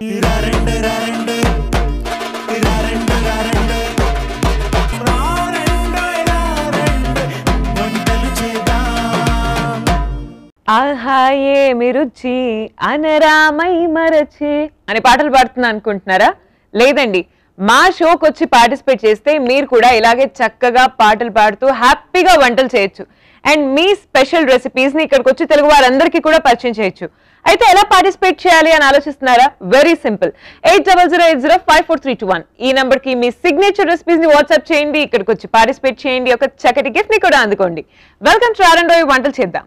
ఆహా ఏమి రుచి అనరామై మరచి అనే పాటలు పాడుతున్నా అనుకుంటున్నారా లేదండి మా షోకి వచ్చి పార్టిసిపేట్ చేస్తే మీరు కూడా ఇలాగే చక్కగా పాటలు పాడుతూ హ్యాపీగా వంటలు చేయొచ్చు అండ్ మీ స్పెషల్ రెసిపీస్ ని ఇక్కడికి వచ్చి తెలుగు వారందరికీ కూడా పరిచయం చేయొచ్చు అయితే ఎలా పార్టిసిపేట్ చేయాలి అని ఆలోచిస్తున్నారా very simple eight double zero eight zero five four three two one ఈ నంబర్ కి మీ సిగ్నేచర్ రెసిపీస్ ని వాట్సాప్ చేయండి ఇక్కడికి వచ్చి పార్టిసిపేట్ చేయండి ఒక చక్కటి గిఫ్ట్ ని కూడా అందుకోండి వెల్కమ్ టు ఆర్ వంటలు చేద్దాం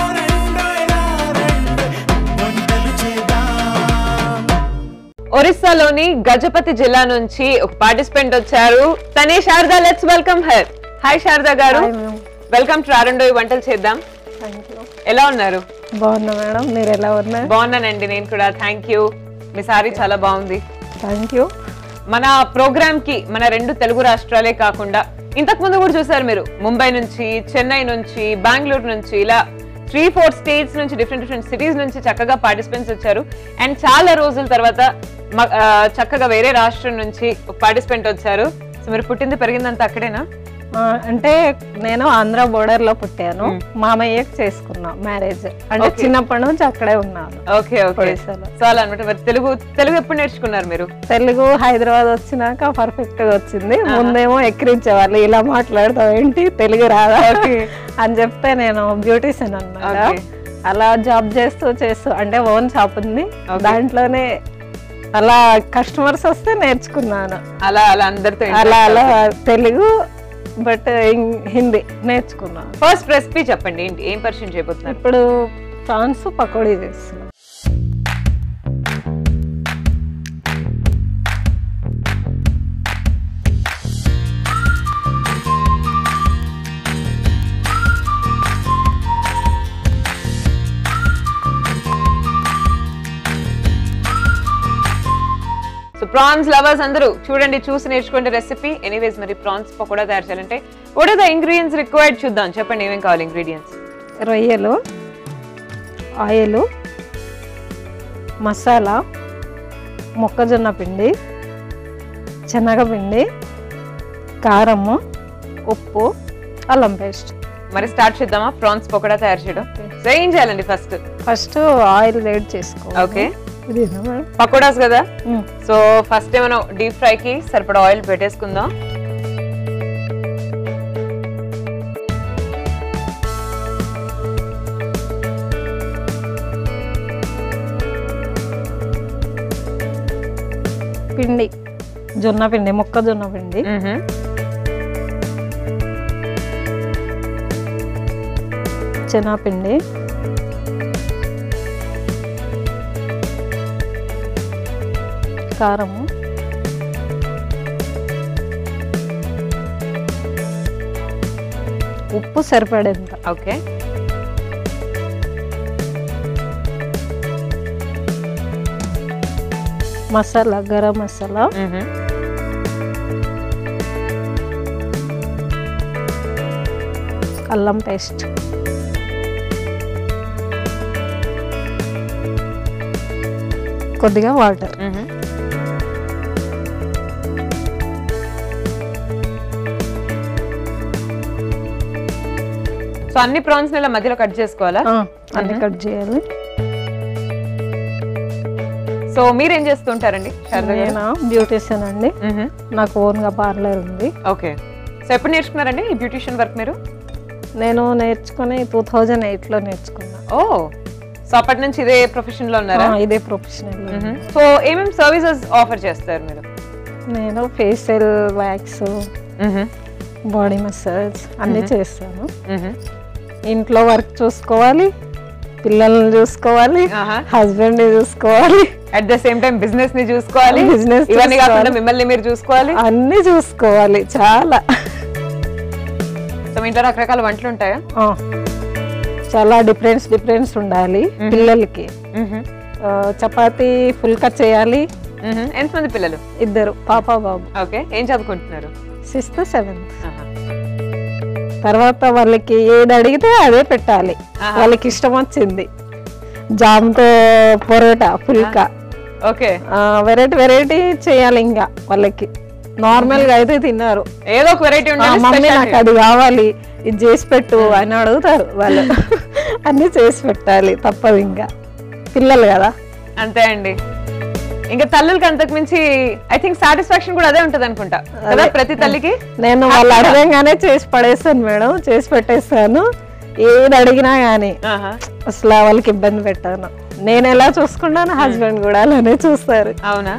ఒరిస్సాలోని గజపతి జిల్లా నుంచి ఒక పార్టిసిపెంట్ వచ్చారు తనే Sharada let's welcome her hi Sharada garu hi ma'am welcome to ఆరండోయి వంటలు చేద్దాం థ్యాంక్ యూ ఎలా ఉన్నారు బాగున్నా మేడం మీరు ఎలా ఉన్నారు బాగున్నానండి నేను కూడా థ్యాంక్ యూ మీ సారీ చాలా బాగుంది థ్యాంక్ యూ మన ప్రోగ్రామ్ కి మన రెండు తెలుగు రాష్ట్రాలే కాకుండా ఇంతకు ముందు కూడా చూసారు మీరు ముంబై నుంచి చెన్నై నుంచి బెంగళూరు నుంచి ఇలా త్రీ ఫోర్ స్టేట్స్ నుంచి డిఫరెంట్ డిఫరెంట్ సిటీస్ నుంచి చక్కగా పార్టిసిపెంట్స్ వచ్చారు అండ్ చాలా రోజుల తర్వాత మ- ఆ, చక్కగా వేరే రాష్ట్రం నుంచి ఒక పార్టిసిపెంట్ వచ్చారు సో మీరు పుట్టింది పెరిగిందంతా అక్కడేనా ఆ, అంటే నేను ఆంధ్ర బోర్డర్ లో పుట్టాను మామయ్యకి చేసుకున్నా మ్యారేజ్ అంటే Okay. చిన్నప్పటి నుంచి అక్కడే ఉన్నాను ఓకే ఓకే ఒడిస్సాలో. సో అలా అనమాట మరి తెలుగు తెలుగు ఎప్పుడు నేర్చుకున్నారు మీరు తెలుగు హైదరాబాద్ వచ్చినాక పర్ఫెక్ట్ గా వచ్చింది ముందేమో ఎక్కిరించేవాళ్ళు ఇలా మాట్లాడతావు ఏంటి తెలుగు రాదా Okay. అని చెప్తే నేను బ్యూటీషియన్ అన్నమాట Okay. అలా జాబ్ చేస్తూ చేస్తూ అంటే ఓన్ షాప్ ఉంది Okay. దాంట్లోనే అలా కస్టమర్స్ వస్తే నేర్చుకున్నాను అలా అలా అందరితో అలా అలా తెలుగు బట్ హిందీ నేర్చుకున్నాను ఫస్ట్ రెసిపీ చెప్పండి ఏంటి ఏం పరిచయం చేయబోతున్నారు ఇప్పుడు ప్రాన్స్ పకోడీ చేస్తున్నాను సో ప్రాన్స్ లవర్స్ అందరూ చూడండి చూసి నేర్చుకోండి రెసిపీ ఎనీవేస్ మరి ప్రాన్స్ పకోడా తయారు చేయాలంటే what are the ingredients required చూద్దాం చెప్పండి ఏమేం కావాలి ఇంగ్రీడియంట్స్ రొయ్యలు ఆయిల్ మసాలా మొక్కజొన్న పిండి శనగపిండి కారము ఉప్పు అల్లం పేస్ట్ మరి స్టార్ట్ చేద్దామా ప్రాన్స్ పకోడా తయారు చేయడం సో ఏం చేయాలండి ఫస్ట్ ఫస్ట్ ఆయిల్ వేడి చేసుకో ఓకే ఇదేనా మేడం పకోడాస్ కదా ఉమ్. సో ఫస్ట్ మనం డీప్ ఫ్రై కి సరిపడా ఆయిల్ పెట్టేసుకుందాం పిండి జొన్న పిండి మొక్కజొన్న పిండి మ్హూ. శనగపిండి కారము ఉప్పు సరిపడేంత ఓకే మసాలా గరం మసాలా మ్హూ. అల్లం పేస్ట్ కొద్దిగా వాటర్ మ్హూ. సో అన్ని ప్రాన్స్ ఇలా మధ్యలో కట్ చేసుకోవాలా అన్ని కట్ చేయాలి సో మీరేం చేస్తుంటారండి శారదా గారు? నేను బ్యూటీషియన్ అండి మ్హూ. నాకు ఓన్గా పార్లర్ ఉంది ఓకే సో ఎప్పుడు నేర్చుకున్నారండి ఈ బ్యూటిషియన్ వర్క్ మీరు నేను నేర్చుకుని టూ థౌజండ్ ఎయిట్లో నేర్చుకున్నా ఓ సో అప్పటి నుంచి ఇదే ప్రొఫెషన్ లో ఉన్నారా ఆ, ఇదే ప్రొఫెషనల్ మ్హూ. సో ఏమేమి సర్వీసెస్ ఆఫర్ చేస్తారు మీరు నేను ఫేషియల్ వ్యాక్స్ మ్హూ. బాడీ మసాజ్ అన్నీ చేస్తాను మ్హూ. ఇంట్లో వర్క్ చూసుకోవాలి పిల్లల్ని చూసుకోవాలి ఆహా. హస్బెండ్ చూసుకోవాలి at the same time business ని చూసుకోవాలి Business ఇవన్నీ కాకుండా చూసుకోవాలి. మిమ్మల్ని మీరు చూసుకోవాలి అన్నీ చూసుకోవాలి చాలా సో మీ ఇంట్లో రకరకాల వంటలు ఉంటాయా ఆ, చాలా డిఫరెన్స్ డిఫరెన్స్ ఉండాలి పిల్లలకి మ్హూ. ఆ, చపాతీ ఫుల్కా చేయాలి మ్హూ. ఎంతమంది పిల్లలు ఇద్దరు పాప బాబు ఓకే ఏం చదువుకుంటున్నారు సిక్స్త్ సెవెంత్ ఆహా. తర్వాత వాళ్ళకి ఏది అడిగితే అదే పెట్టాలి ఆహా. వాళ్ళకి ఇష్టం వచ్చింది జామ్తో parotta phulka okay variety variety చేయాలి ఇంకా వాళ్ళకి నార్మల్ గా అయితే తిన్నారు ఏదో ఒక వెరైటీ ఆ, ఉండాలి మమ్మీ special నాకు అది కావాలి ఇది చేసి పెట్టు అని అడుగుతారు వాళ్ళు అన్ని చేసి పెట్టాలి తప్పదు ఇంకా పిల్లలు కదా అంతే అండి ఇంకా తల్లులకి అంతకు మించి ఐ థింక్ సాటిస్ఫాక్షన్ కూడా అదే ఉంటది అనుకుంటా కదా ప్రతి తల్లికి నేను వాళ్ళు అడగంగానే చేసి పడేస్తాను మేడం చేసి పెట్టేస్తాను ఏది అడిగినా కానీ ఆహా. అసలు వాళ్ళకి ఇబ్బంది పెట్టాను నేను ఎలా చూసుకుంటాను హస్బెండ్ కూడా అలానే చూస్తారు అవునా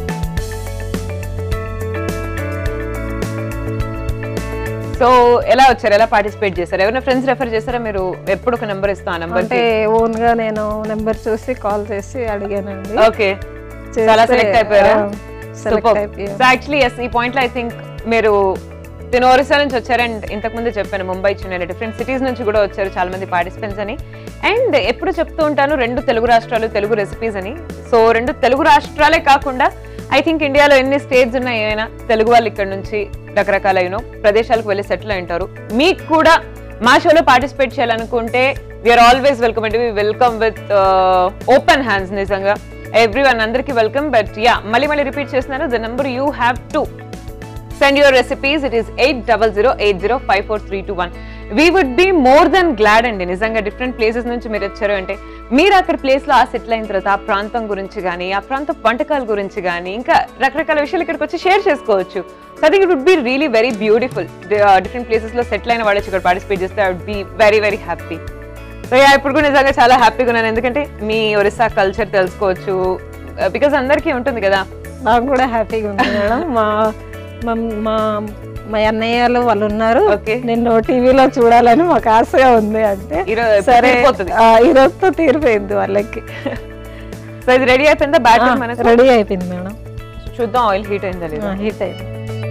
సో ఎలా వచ్చారు ఎలా పార్టిసిపేట్ చేశారు ఎవరైనా ఫ్రెండ్స్ రెఫర్ చేశారా మీరు ఎప్పుడు ఒక నెంబర్ ఇస్తాం ఆ నెంబర్ అంటే ఓన్ గా నేను నెంబర్ చూసి కాల్ చేసి అడిగానండి ఓకే చాలా సెలెక్ట్ అయిపోయారా సెలెక్ట్ అయిపోయా సో యాక్చువల్లీ ఎస్ ఈ పాయింట్ లో ఐ థింక్ మీరు తిను ఒరిస్సా నుంచి వచ్చారండ్ ఇంతకు ముందు చెప్పాను ముంబై చెన్నై డిఫరెంట్ సిటీస్ నుంచి కూడా వచ్చారు చాలా మంది పార్టిసిపెంట్స్ అని అండ్ ఎప్పుడు చెప్తూ ఉంటాను రెండు తెలుగు రాష్ట్రాలు తెలుగు రెసిపీస్ అని సో రెండు తెలుగు రాష్ట్రాలే కాకుండా ఐ థింక్ ఇండియాలో ఎన్ని స్టేట్స్ ఉన్నాయి ఏమైనా తెలుగు వాళ్ళు ఇక్కడ నుంచి రకరకాల యూనో ప్రదేశాలకు వెళ్ళి సెటిల్ అయి ఉంటారు మీకు కూడా మా షోలో పార్టిసిపేట్ చేయాలనుకుంటే వీఆర్ ఆల్వేస్ వెల్కమ్ అండి వెల్కమ్ విత్ ఓపెన్ హ్యాండ్స్ నిజంగా ఎవ్రీ వన్ అందరికి వెల్కమ్ బట్ యా మళ్ళీ మళ్ళీ రిపీట్ చేస్తున్నాను the number you have to send your recipes it is eight double zero eight zero five four three two one we would be more than glad అండి నిజంగా different places నుంచి మీరు వచ్చారు అంటే మీరు అక్కడ ప్లేస్ లో ఆ సెటిల్ అయిన తర్వాత ఆ ప్రాంతం గురించి కానీ ఆ ప్రాంత వంటకాల గురించి కానీ ఇంకా రకరకాల విషయాలు ఇక్కడికి వచ్చి షేర్ చేసుకోవచ్చు so I think it would be really very beautiful different places లో సెటిల్ అయిన వాళ్ళు వచ్చి ఇక్కడ పార్టిసిపేట్ చేస్తే I would be very very happy so yeah ఇప్పుడు కూడా నిజంగా చాలా హ్యాపీగా ఉన్నాను ఎందుకంటే మీ ఒరిస్సా కల్చర్ తెలుసుకోవచ్చు బికాస్ అందరికీ ఉంటుంది కదా నాకు కూడా హ్యాపీగా ఉంది మేడం మా మా- మా మా అన్నయ్యలు వాళ్ళు ఉన్నారు ఓకే నిన్ను టీవీలో చూడాలని మాకు ఆశగా ఉంది అంటే ఈరోజు సరే తీరిపోతుంది. ఆ, ఈ రోజుతో తీరిపోయింది వాళ్ళకి సో ఇది రెడీ అయిపోయిందా బ్యాటర్ మనకు రెడీ అయిపోయింది మేడం చూద్దాం ఆయిల్ హీట్ అయిందా లేదా హీట్ అయింది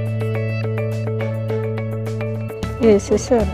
వేసేసాను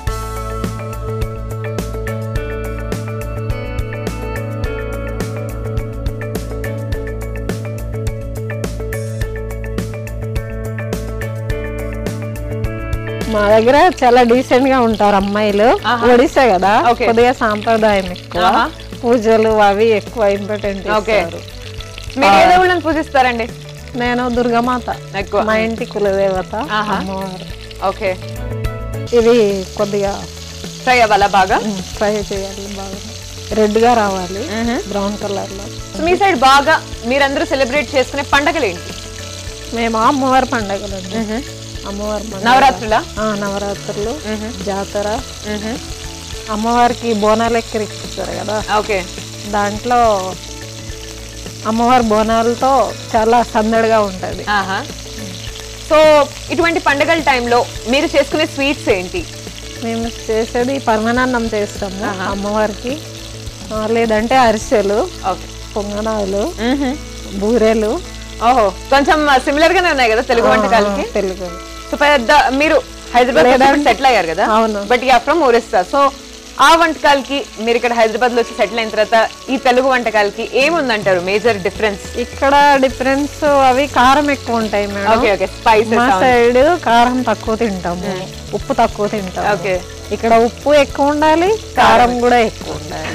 మా దగ్గర చాలా డీసెంట్ గా ఉంటారు అమ్మాయిలు ఆహా. ఒడిస్సా కదా Okay. కొద్దిగా సాంప్రదాయం ఎక్కువ ఆహా. పూజలు అవి ఎక్కువ ఇంపార్టెంట్ Okay. మీరు ఏ దేవుళ్ళని పూజిస్తారండి నేను దుర్గామాత ఎక్కువ మా ఇంటి కులదేవత ఆహా. అమ్మవారు ఓకే ఇది కొద్దిగా ఫ్రై అవ్వాలా బాగా ఫ్రై చేయాలి బాగా రెడ్ గా రావాలి బ్రౌన్ కలర్ లో సో మీ సైడ్ బాగా మీరందరూ సెలబ్రేట్ చేసుకునే పండగలు ఏంటి మేము అమ్మవారి పండుగలు అండి అమ్మవారి పండుగ నవరాత్రులా ఆ, నవరాత్రులు జాతర అమ్మవారికి బోనాలు ఎక్కిరిస్తారు కదా ఓకే దాంట్లో అమ్మవారి బోనాలతో చాలా సందడిగా ఉంటది ఆహా సో ఇటువంటి పండగల టైంలో మీరు చేసుకునే స్వీట్స్ ఏంటి మేము చేసేది పరమాన్నం చేస్తాము అమ్మవారికి ఆ, లేదంటే అరిసెలు ఓకే పొంగనాలు బూరెలు ఓహో కొంచెం సిమిలర్ గానే ఉన్నాయి కదా తెలుగు వంటకాలకి తెలుగు సో పెద్ద మీరు హైదరాబాద్ సెటిల్ అయ్యారు కదా అవును but yeah from Orissa so ఆ వంటకాలకి మీరు ఇక్కడ హైదరాబాద్ లో వచ్చి సెటిల్ అయిన తర్వాత ఈ తెలుగు వంటకాలకి ఏముందంటారు మేజర్ డిఫరెన్స్ ఇక్కడ డిఫరెన్స్ అవి కారం ఎక్కువ ఉంటాయి మేడం ఓకే ఓకే స్పైసెస్ మా సైడ్ కారం తక్కువ తింటాము ఉప్పు తక్కువ తింటాము ఓకే ఇక్కడ ఉప్పు ఎక్కువ ఉండాలి కారం కూడా ఎక్కువ ఉండాలి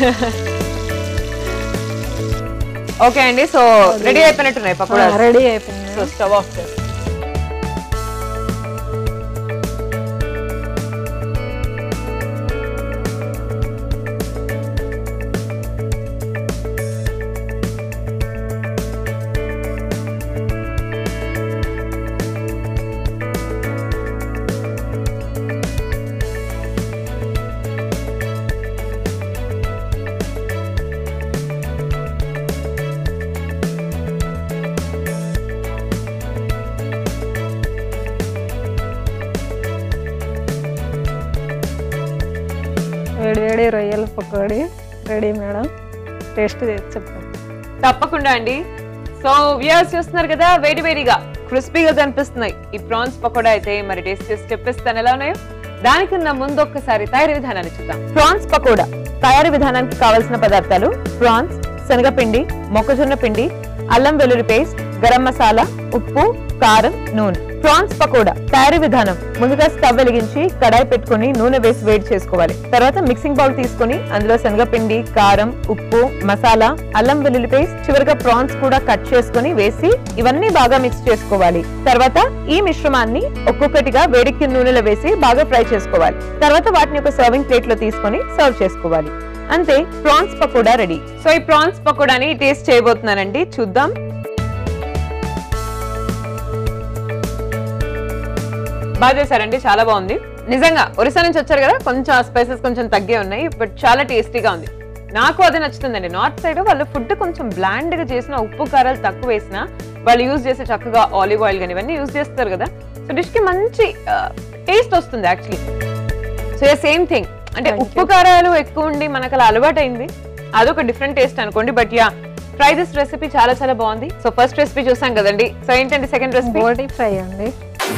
ఓకే అండి సో రెడీ అయిపోయినట్టున్నాయి పకోడా రెడీ అయిపోయింది సో స్టవ్ ఆఫ్ చేస్తాం వేడి వేడి రొయ్యల పకోడీ రెడీ మేడం టేస్ట్ చేసి చెప్పండి తప్పకుండా అండి సో వ్యూయర్స్ చూస్తున్నారు కదా వేడి వేడిగా క్రిస్పీగా కనిపిస్తున్నాయి ఈ ప్రాన్స్ పకోడా అయితే మరి టేస్ట్ చేసి చెప్పిస్తాను ఎలా ఉన్నాయో దానికన్నా ముందు ఒక్కసారి తయారీ విధానాన్ని చూద్దాం ప్రాన్స్ పకోడా తయారీ విధానానికి కావలసిన పదార్థాలు ప్రాన్స్ శనగపిండి మొక్కజొన్న పిండి అల్లం వెల్లుల్లి పేస్ట్ గరం మసాలా ఉప్పు కారం నూనె ప్రాన్స్ పకోడా తయారీ విధానం ముందుగా స్టవ్ వెలిగించి కడాయి పెట్టుకొని నూనె వేసి వేడి చేసుకోవాలి తర్వాత మిక్సింగ్ బౌల్ తీసుకొని అందులో శనగపిండి కారం ఉప్పు మసాలా అల్లం వెల్లుల్లి పేస్ట్ చివరిగా ప్రాన్స్ కూడా కట్ చేసుకొని వేసి ఇవన్నీ బాగా మిక్స్ చేసుకోవాలి తర్వాత ఈ మిశ్రమాన్ని ఒక్కొక్కటిగా వేడెక్కిన నూనెలో వేసి బాగా ఫ్రై చేసుకోవాలి తర్వాత వాటిని ఒక సర్వింగ్ ప్లేట్ లో తీసుకొని సర్వ్ చేసుకోవాలి అంతే ప్రాన్స్ పకోడా రెడీ సో ఈ ప్రాన్స్ పకోడాని టేస్ట్ చేయబోతున్నానండి చూద్దాం బాగా చేశారండి చాలా బాగుంది నిజంగా ఒరిస్సా నుంచి వచ్చారు కదా కొంచెం స్పైసెస్ కొంచెం తగ్గే ఉన్నాయి బట్ చాలా టేస్టీగా ఉంది నాకు అది నచ్చుతుందండి నార్త్ సైడ్ వాళ్ళు ఫుడ్ కొంచెం బ్లాండ్ గా చేసిన ఉప్పు కారాలు తక్కువ వేసిన వాళ్ళు యూజ్ చేసే చక్కగా ఆలివ్ ఆయిల్ కానీ ఇవన్నీ యూజ్ చేస్తారు కదా సో డిష్ కి మంచి టేస్ట్ వస్తుంది యాక్చువల్లీ సో సేమ్ థింగ్ అంటే Thank ఉప్పు కారాలు ఎక్కువ ఉండి మనకు అలా అలవాటైంది అదొక డిఫరెంట్ టేస్ట్ అనుకోండి but yeah try this recipe చాలా చాలా బాగుంది సో ఫస్ట్ రెసిపీ చూసాం కదండి సో ఏంటండి సెకండ్ రెసిపీ బోటి ఫ్రై అండి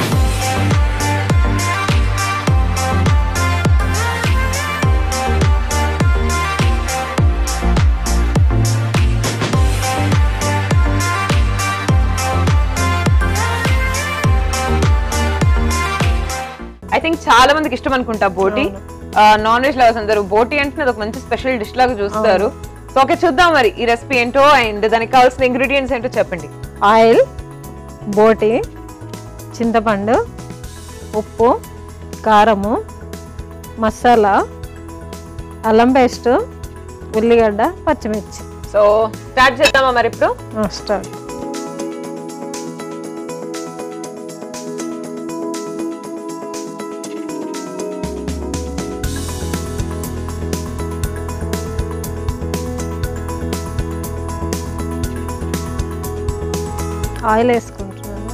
ఐ థింక్ చాలా మందికి ఇష్టం అనుకుంటా బోటి నాన్ వెజ్ లవర్స్ అందరూ బోటి అంటే అది ఒక మంచి స్పెషల్ డిష్ లాగా చూస్తారు సో ఓకే చూద్దాం మరి ఈ రెసిపీ ఏంటో అండ్ దానికి కావాల్సిన ఇంగ్రీడియంట్స్ ఏంటో చెప్పండి ఆయిల్ బోటి చింతపండు ఉప్పు కారము మసాలా అల్లం పేస్ట్ ఉల్లిగడ్డ పచ్చిమిర్చి సో స్టార్ట్ చేద్దామా మరి ఇప్పుడు స్టార్ట్ ఆయిల్ వేసుకుంటున్నాను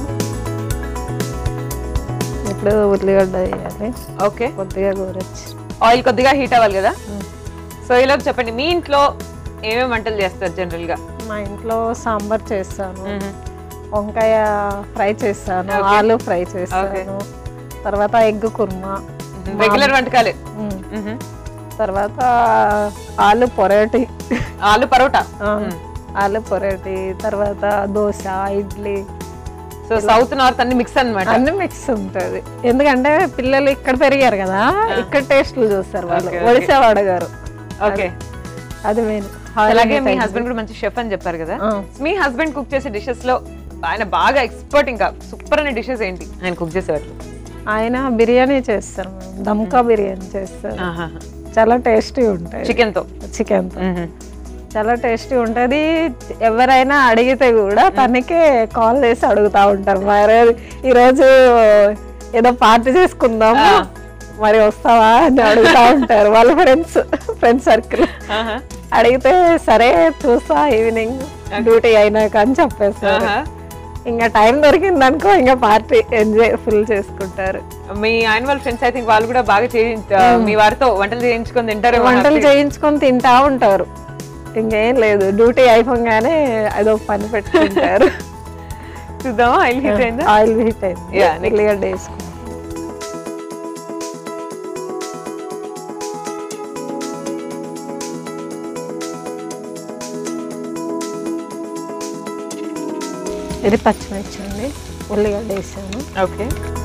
ఇప్పుడు ఉల్లిగడ్డ వేయాలి ఓకే కొద్దిగా కూరొచ్చి ఆయిల్ కొద్దిగా హీట్ అవ్వాలి కదా సో ఇలా చెప్పండి మీ ఇంట్లో ఏమేమి వంటలు చేస్తారు జనరల్ గా మా ఇంట్లో సాంబార్ చేస్తాను వంకాయ ఫ్రై చేస్తాను Okay. ఆలు ఫ్రై చేస్తాను తర్వాత ఎగ్ కుర్మా రెగ్యులర్ వంటకాలే ఉమ్. మ్మ్. తర్వాత ఆలు పొరటి ఆలు పరోటా ఆ, ఆలు పొరటి తర్వాత dosa idli so south north అన్ని మిక్స్ అన్నమాట అన్ని మిక్స్ ఉంటది ఎందుకంటే పిల్లలు ఇక్కడ పెరిగారు కదా ఇక్కడ టేస్ట్లు చూస్తారు వాళ్ళు Okay, okay. ఒడిశా వాడగారు ఓకే అది మెయిన్ అలాగే మీ హస్బెండ్ కూడా మంచి షెఫ్ అని చెప్పారు కదా మీ హస్బెండ్ కుక్ చేసే డిషెస్ లో ఆయన బాగా ఎక్స్పర్ట్ ఇంకా సూపర్ అనే డిషెస్ ఏంటి ఆయన కుక్ చేసేవాళ్ళు ఆయన బిర్యానీ చేస్తారు మేడం దమ్కా బిర్యానీ చేస్తారు చాలా టేస్టీ ఉంటుంది చికెన్ తో చికెన్ చాలా టేస్టీ ఉంటది ఎవరైనా అడిగితే కూడా తనకే కాల్ చేసి అడుగుతా ఉంటారు మరి ఈరోజు ఏదో పార్టీ చేసుకుందాము ఆ. మరి వస్తావా అని అడుగుతా ఉంటారు వాళ్ళ ఫ్రెండ్స్ ఫ్రెండ్ సర్కిల్ అడిగితే సరే చూస్తా ఈవినింగ్ డ్యూటీ అయినాక అని చెప్పేస్తారు ఇంకా టైం దొరికింది అనుకో ఇంకా పార్టీ ఎంజాయ్ ఫుల్ చేసుకుంటారు మీ ఆయన వాళ్ళ ఫ్రెండ్స్ ఐ థింక్ వాళ్ళు కూడా బాగా చేయించ మీ వారితో వంటలు చేయించుకొని తింటారు వంటలు చేయించుకొని తింటా ఉంటారు ఇంకేం లేదు డ్యూటీ అయిపోగానే అదో పని పెట్టుకుంటారు చూద్దామా ఆయిల్ హీట్ అయిందా ఆయిల్ హీట్ అయింది Yeah, next. ఉల్లిగడ్డ వేసుకుంటాం ఇది పచ్చిమిర్చి అండి ఉల్లిగడ్డ వేసాను ఓకే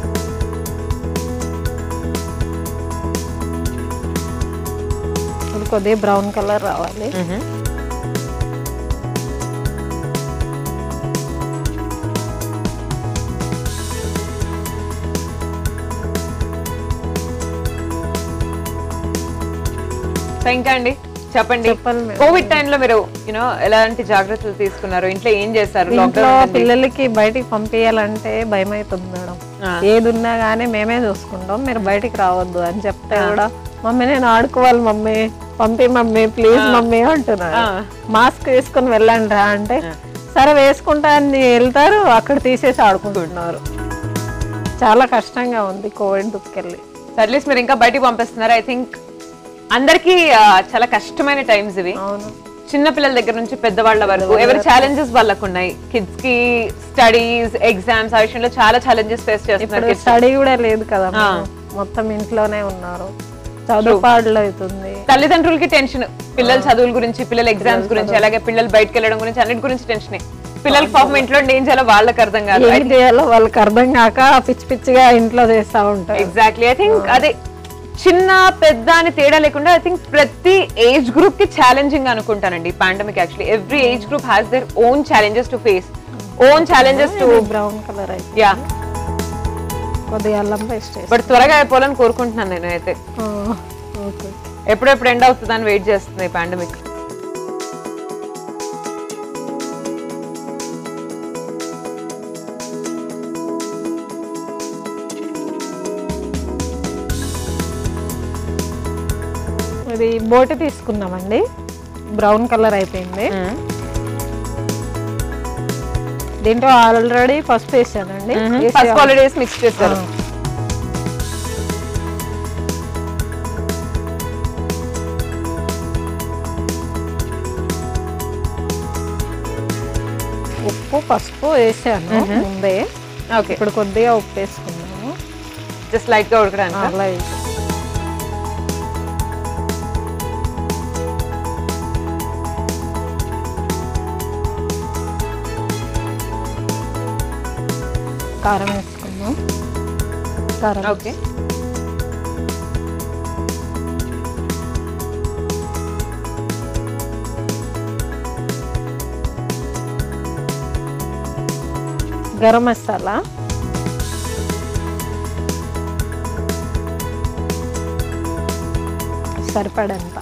ఇది కొద్దిగా బ్రౌన్ కలర్ రావాలి సో ఇంకా అండి చెప్పండి చెప్పాలి మేడం. కోవిడ్ టైంలో మీరు యూనో ఎలాంటి జాగ్రత్తలు తీసుకున్నారు ఇంట్లో ఏం చేస్తారు ఇంట్లో లాక్డౌన్ ఉంది. పిల్లలకి బయటికి పంపించాలంటే భయం అవుతుంది మేడం ఆ. ఏది ఉన్నా గానీ మేమే చూసుకుంటాం మీరు బయటికి రావద్దు అని చెప్తే కూడా మమ్మీ నేను ఆడుకోవాలి మమ్మీ పంపి మమ్మీ ప్లీజ్ మమ్మీ అంటున్నారు ఆ. మాస్క్ వేసుకొని వెళ్ళండి రా అంటే సరే వేసుకుంటా అని వెళ్తారు అక్కడ తీసేసి ఆడుకుంటున్నారు చాలా కష్టంగా ఉంది కోవిడ్ దుక్కెళ్ళి అట్లీస్ట్ మీరు ఇంకా బయటికి పంపిస్తున్నారు ఐ థింక్ అందరికి చాలా కష్టమైన టైమ్స్ ఇవి అవును చిన్న పిల్లల దగ్గర నుంచి పెద్దవాళ్ళ వరకు ఎవరి ఛాలెంజెస్ వాళ్ళకు ఉన్నాయి కిడ్స్ కి స్టడీస్ ఎగ్జామ్స్ ఆ విషయంలో చాలా ఛాలెంజెస్ ఫేస్ చేస్తున్నారు ఇప్పుడు kids. స్టడీ కూడా లేదు కదా ఆ. మేడం. మొత్తం ఇంట్లోనే ఉన్నారు చదువు పాడులు అవుతుంది తల్లిదండ్రులకి టెన్షన్ పిల్లల చదువుల గురించి పిల్లల ఎగ్జామ్స్ గురించి అలాగే పిల్లలు బయటకు వెళ్ళడం గురించి అన్నిటి గురించి టెన్షన్ పిల్లలకి పాపం ఇంట్లో ఉండి ఏం చేయాలో వాళ్ళకి అర్థం కాదు ఏం చేయాలో వాళ్ళకి అర్థం కాక పిచ్చి పిచ్చిగా ఇంట్లో చేస్తా ఉంటారు ఎగ్జాక్ట్లీ ఐ థింక్ అదే చిన్న పెద్ద అని తేడా లేకుండా ఐ థింక్ ప్రతి ఏజ్ గ్రూప్ కి ఛాలెంజింగ్ అనుకుంటానండి pandemic actually every age group has their own challenges to face own challenges to brown colour అయితే యా కొద్దిగా అల్లం పేస్ట్ వేసి బట్ త్వరగా అయిపోవాలని కోరుకుంటున్నాను నేను అయితే ఓకే ఎప్పుడెప్పుడు ఎండ్ అవుతుందని వెయిట్ చేస్తుంది పాండమిక్ ఇది బోటి తీసుకున్నామండి బ్రౌన్ కలర్ అయిపోయింది దీంట్లో ఆల్రెడీ పసుపు వేసానండి వేసి ఫస్ట్ హాలిడేస్ మిక్స్ చేస్తారు ఆ. ఉప్పు పసుపు వేసాను ముందే ఓకే ఇప్పుడు కొద్దిగా ఉప్పు వేసుకున్నాము జస్ట్ లైట్ గా ఉడకడానికి అలా వేసి. కారం వేసుకుందాం కారం ఓకే గరం మసాలా సరిపడంత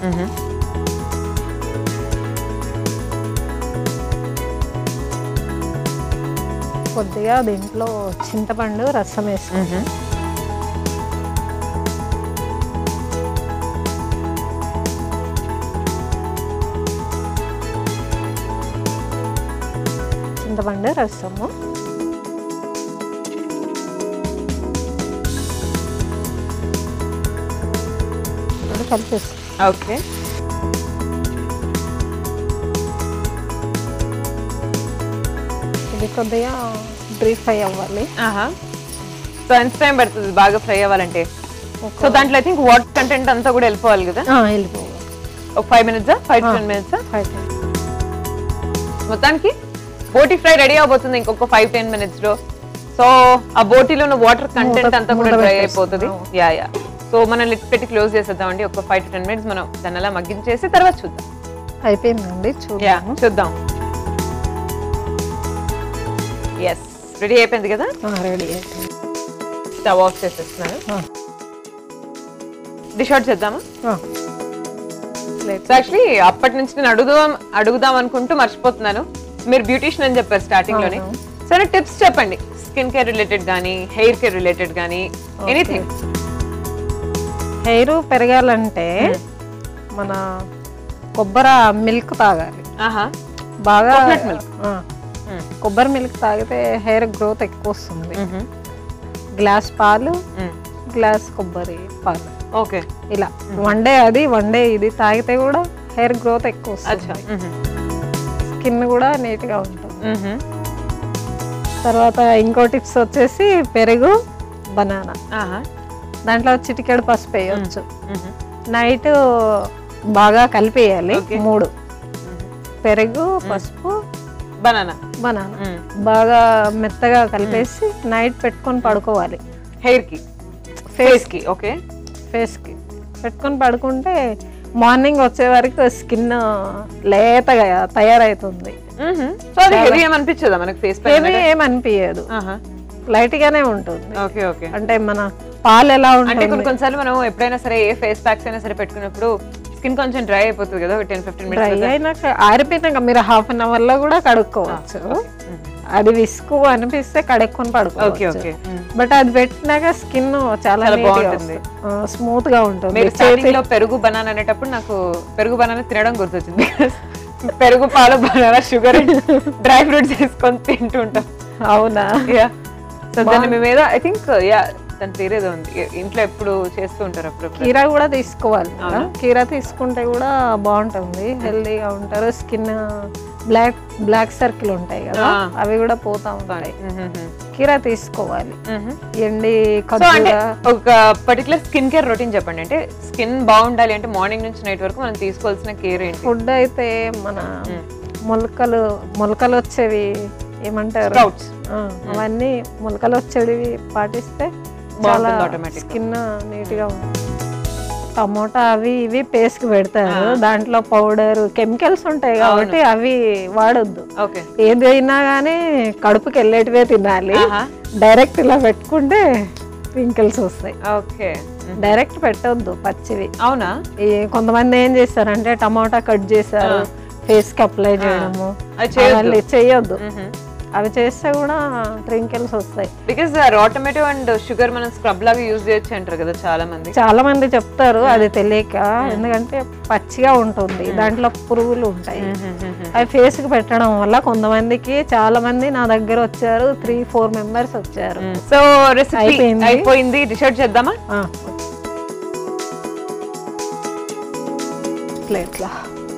కొద్దిగా దీంట్లో చింతపండు రసం వేసుకుంటాం చింతపండు రసము ఇప్పుడు కలిపేస్తాం ఓకే ఇది కొద్దిగా డ్రీ ఫ్రై అవ్వాలి ఆహా సో ఎంత టైం పడుతుంది బాగా ఫ్రై అవ్వాలంటే సో దాంట్లో ఐ థింక్ వాటర్ కంటెంట్ అంతా కూడా వెళ్ళిపోవాలి కదా ఆ, వెళ్ళిపోవాలి ఒక five minutes five to ten minutes fry మొత్తానికి బోటి ఫ్రై రెడీ అవబోతుంది ఇంకొక ఫైవ్ టెన్ మినిట్స్ లో సో ఆ బోటీలో ఉన్న వాటర్ కంటెంట్ మూత- అంతా కూడా మూత డ్రై పెట్టేస్తాం. అయిపోతుంది యా యా సో మనం లిట్ పెట్టి క్లోజ్ చేసేద్దామండి ఒక ఫైవ్ టు టెన్ మినిట్స్ మనం దాన్ని అలా మగ్గించేసి తర్వాత చూద్దాం అయిపోయిందండి యా చూద్దాము చూద్దాం ఎస్ రెడీ అయిపోయింది కదా రెడీ అయిపోయింది స్టవ్ ఆఫ్ చేసేస్తున్నాను ఆ, డిష్ అవుట్ చేద్దామా ఆ. ప్లేట్ సో యాక్చువల్లీ అప్పటి నుంచి నేను అడుగుదాం అడుగుదాం అనుకుంటూ మర్చిపోతున్నాను మీరు బ్యూటిషియన్ అని చెప్పారు స్టార్టింగ్ లోనే అవును. సరే టిప్స్ చెప్పండి స్కిన్ కేర్ రిలేటెడ్ కానీ హెయిర్ కేర్ రిలేటెడ్ కానీ ఎనీథింగ్ హెయిర్ పెరగాలంటే మన కొబ్బరి మిల్క్ తాగాలి ఆహా బాగా Coconut milk. ఆ, కొబ్బరి మిల్క్ తాగితే హెయిర్ గ్రోత్ ఎక్కువ వస్తుంది గ్లాస్ పాలు గ్లాస్ కొబ్బరి పాలు ఓకే ఇలా వన్ డే అది వన్ డే ఇది తాగితే కూడా హెయిర్ గ్రోత్ ఎక్కువ అచ్చా వస్తుంది స్కిన్ కూడా నీట్ గా ఉంటుంది తర్వాత ఇంకో టిప్స్ వచ్చేసి పెరుగు బనానా ఆహా దాంట్లో చిటికెడు పసుపు వేయొచ్చు నైట్ బాగా కలిపేయాలి Okay. మూడు పెరుగు పసుపు బనానా బనానా బాగా మెత్తగా కలిపేసి నైట్ పెట్టుకొని పడుకోవాలి హెయిర్ కి ఫేస్ కి ఓకే ఫేస్ కి పెట్టుకొని పడుకుంటే మార్నింగ్ వచ్చే వరకు స్కిన్ లేతగా తయారవుతుంది సో అది హెవీ ఏమనిపించదా మనకి ఫేస్ పైన ఏమీ ఏమనిపించదు ఆహా లైట్ గానే ఉంటుంది ఓకే ఓకే అంటే మన పాలు ఎలా అంటే ఉంటుంది కొన్ని కొన్నిసార్లు మనం ఎప్పుడైనా సరే ఏ ఫేస్ ప్యాక్స్ అయినా సరే పెట్టుకున్నప్పుడు స్కిన్ కొంచెం డ్రై అయిపోతుంది కదా టెన్ ఫిఫ్టీన్ డ్రై మినిట్స్ అయినాక ఆరిపోయినాక మీరు హాఫ్ అన్ అవర్ లో కూడా కడుక్కోవచ్చు అది విసుకు అనిపిస్తే కడుక్కొని ఓకే పడుకోవచ్చు ఓకే బట్ అది పెట్టినాక స్కిన్ చాలా చాలా బాగుంటుంది బాగుంటుంది. స్మూత్ గా ఉంటుంది మీరు స్టార్టింగ్ లో పెరుగు బనానా అనేటప్పుడు నాకు పెరుగు బనానా తినడం గుర్తొచ్చింది పెరుగు పాలు బనానా షుగర్ డ్రై ఫ్రూట్స్ వేసుకొని తింటూ ఉంటాం అవునా యా సో దాన్ని మేము ఏదో ఐ థింక్ యా దాని పేరేదో ఉంది ఇంట్లో ఎప్పుడు చేస్తూ ఉంటారు అప్పుడప్పుడు కీరా కూడా తీసుకోవాలి కదా కీరా తీసుకుంటే కూడా బాగుంటుంది హెల్దీగా ఉంటారు స్కిన్ బ్లాక్ బ్లాక్ సర్కిల్ ఉంటాయి కదా ఆ. అవి కూడా పోతా ఉంటాయి కీరా తీసుకోవాలి ఎండి సో అంటే ఖర్జూర ఒక పర్టికులర్ స్కిన్ కేర్ రొటీన్ చెప్పండి అంటే స్కిన్ బాగుండాలి అంటే మార్నింగ్ నుంచి నైట్ వరకు మనం తీసుకోవాల్సిన కేర్ ఏంటి ఫుడ్ అయితే మన మొలకలు మొలకలు వచ్చేవి ఏమంటారు స్ప్రౌట్స్ ఆ, అవన్నీ మొలకలు వచ్చేవి పాటిస్తే చాలా బాగుంటుంది automatic గా. స్కిన్ నీట్ గా ఉంటుంది టమోటా అవి ఇవి పేస్ట్ పెడతారు దాంట్లో పౌడర్ కెమికల్స్ ఉంటాయి కాబట్టి అవి వాడొద్దు ఓకే ఏదైనా కానీ కడుపుకి వెళ్ళేటివే తినాలి డైరెక్ట్ ఇలా పెట్టుకుంటే పింకిల్స్ వస్తాయి ఓకే డైరెక్ట్ పెట్టొద్దు పచ్చివి అవునా ఈ కొంతమంది ఏం చేస్తారంటే టమాటా కట్ చేశారు ఫేస్ కి అప్లై చేయడము అది చేయొద్దు అవన్నీ చేయొద్దు అవి చేస్తే కూడా ట్రింకిల్స్ వస్తాయి because raw tomato and sugar మనం స్క్రబ్ లాగా యూజ్ చేయొచ్చు అంటారు కదా చాలా మంది చాలా మంది చెప్తారు అది తెలియక ఎందుకంటే పచ్చిగా ఉంటుంది దాంట్లో పురుగులు ఉంటాయి అవి ఫేస్ కి పెట్టడం వల్ల కొంతమందికి చాలా మంది నా దగ్గర వచ్చారు త్రీ ఫోర్ మెంబర్స్ వచ్చారు సో రెసిపీ అయిపోయింది. అయిపోయింది డిసైడ్ చేద్దామా ఆ, ప్లేట్లో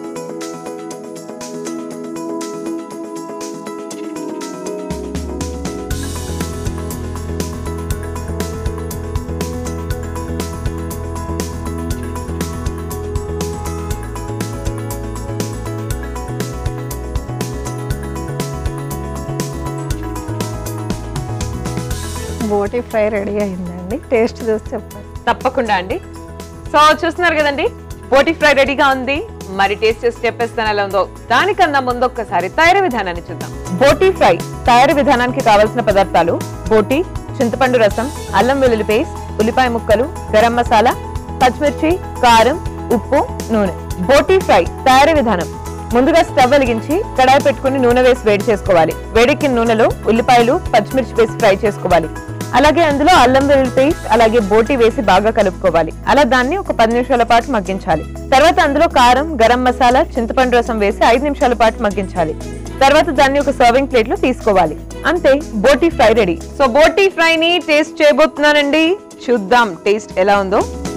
బోటి ఫ్రై రెడీ అయిందండి టేస్ట్ చూసి చెప్పండి తప్పకుండా అండి సో చూస్తున్నారు కదండి బోటి ఫ్రై రెడీగా ఉంది మరి టేస్ట్ చేసి చెప్పేస్తాను ఎలా ఉందో దానికన్నా ముందు ఒక్కసారి తయారీ విధానాన్ని చూద్దాం బోటి ఫ్రై తయారీ విధానానికి కావాల్సిన పదార్థాలు బోటి చింతపండు రసం అల్లం వెల్లుల్లి పేస్ట్ ఉల్లిపాయ ముక్కలు గరం మసాలా పచ్చిమిర్చి కారం ఉప్పు నూనె బోటి ఫ్రై తయారీ విధానం ముందుగా స్టవ్ వెలిగించి కడాయి పెట్టుకుని నూనె వేసి వేడి చేసుకోవాలి వేడెక్కిన నూనెలో ఉల్లిపాయలు పచ్చిమిర్చి వేసి ఫ్రై చేసుకోవాలి అలాగే అందులో అల్లం వెల్లుల్లి పేస్ట్ అలాగే బోటి వేసి బాగా కలుపుకోవాలి అలా దాన్ని ఒక పది నిమిషాల పాటు మగ్గించాలి తర్వాత అందులో కారం గరం మసాలా చింతపండు రసం వేసి ఐదు నిమిషాల పాటు మగ్గించాలి తర్వాత దాన్ని ఒక సర్వింగ్ ప్లేట్ లో తీసుకోవాలి అంతే బోటి ఫ్రై రెడీ సో బోటి ఫ్రై ని టేస్ట్ చేయబోతున్నానండి చూద్దాం టేస్ట్ ఎలా ఉందో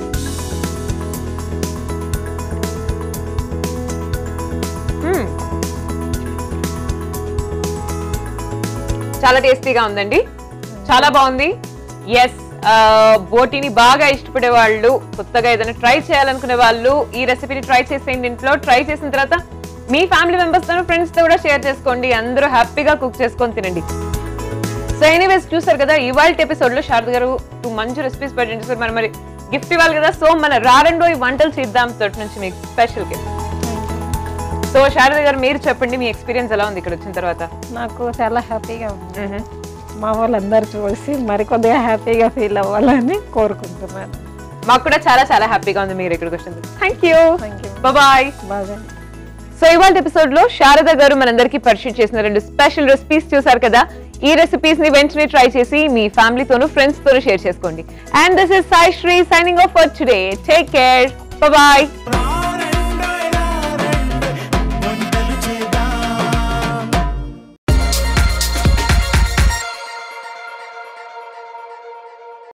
మ్మ్. చాలా టేస్టీగా ఉందండి చాలా బాగుంది ఎస్ బోటీని బాగా ఇష్టపడే వాళ్ళు కొత్తగా ఏదైనా ట్రై చేయాలనుకునే వాళ్ళు ఈ రెసిపీని ట్రై చేసేయండి ఇంట్లో ట్రై చేసిన తర్వాత మీ ఫ్యామిలీ మెంబర్స్ తో ఫ్రెండ్స్ తో కూడా షేర్ చేసుకోండి అందరూ హ్యాపీగా కుక్ చేసుకొని తినండి సో ఎనీవేస్ చూసారు కదా ఇవాళ ఎపిసోడ్ లో శారద గారు టూ మంచి రెసిపీస్ పెట్టించారు మరి మరి గిఫ్ట్ ఇవ్వాలి కదా సో మన రారండో ఈ వంటలు చేద్దాం తోటి నుంచి మీకు స్పెషల్ గిఫ్ట్ సో శారద గారు మీరు చెప్పండి మీ ఎక్స్పీరియన్స్ ఎలా ఉంది ఇక్కడ వచ్చిన తర్వాత నాకు చాలా హ్యాపీగా ఉంది మా వాళ్ళందరూ చూసి మరికొద్దిగా హ్యాపీగా ఫీల్ అవ్వాలని కోరుకుంటున్నాను మాకు కూడా చాలా చాలా హ్యాపీగా ఉంది మీరు ఇక్కడికి వచ్చినందుకు thank you thank you bye బాగా సో ఇవాళ ఎపిసోడ్ లో శారద గారు మనందరికీ పరిచయం చేసిన రెండు స్పెషల్ రెసిపీస్ చూసారు కదా ఈ రెసిపీస్ ని వెంటనే ట్రై చేసి మీ ఫ్యామిలీతోనూ ఫ్రెండ్స్ తోనూ షేర్ చేసుకోండి and this is Sai Sri signing off for today take care bye